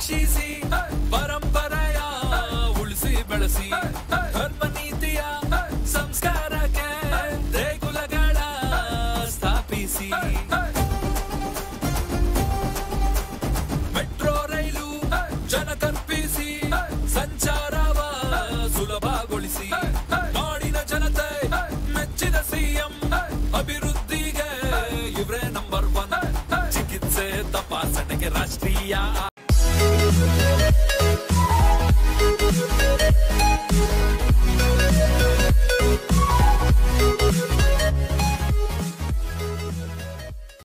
ರಕ್ಷಿಸಿ ಪರಂಪರೆಯ ಉಳಿಸಿ ಬೆಳೆಸಿ ಧರ್ಮ ನೀತಿಯ ಸಂಸ್ಕಾರಕ್ಕೆ ದೇಗುಲಗಳ ಸ್ಥಾಪಿಸಿ ಮೆಟ್ರೋ ರೈಲು ಜನ ಕಲ್ಪಿಸಿ ಸಂಚಾರವ ಸುಲಭಗೊಳಿಸಿ ನಾಡಿನ ಜನತೆ ಮೆಚ್ಚಿದ ಸಿಎಂ ಅಭಿವೃದ್ಧಿಗೆ ಇವ್ರೇ ನಂಬರ್ ಒನ್ ಚಿಕಿತ್ಸೆ ತಪಾಸಣೆಗೆ ರಾಷ್ಟ್ರೀಯ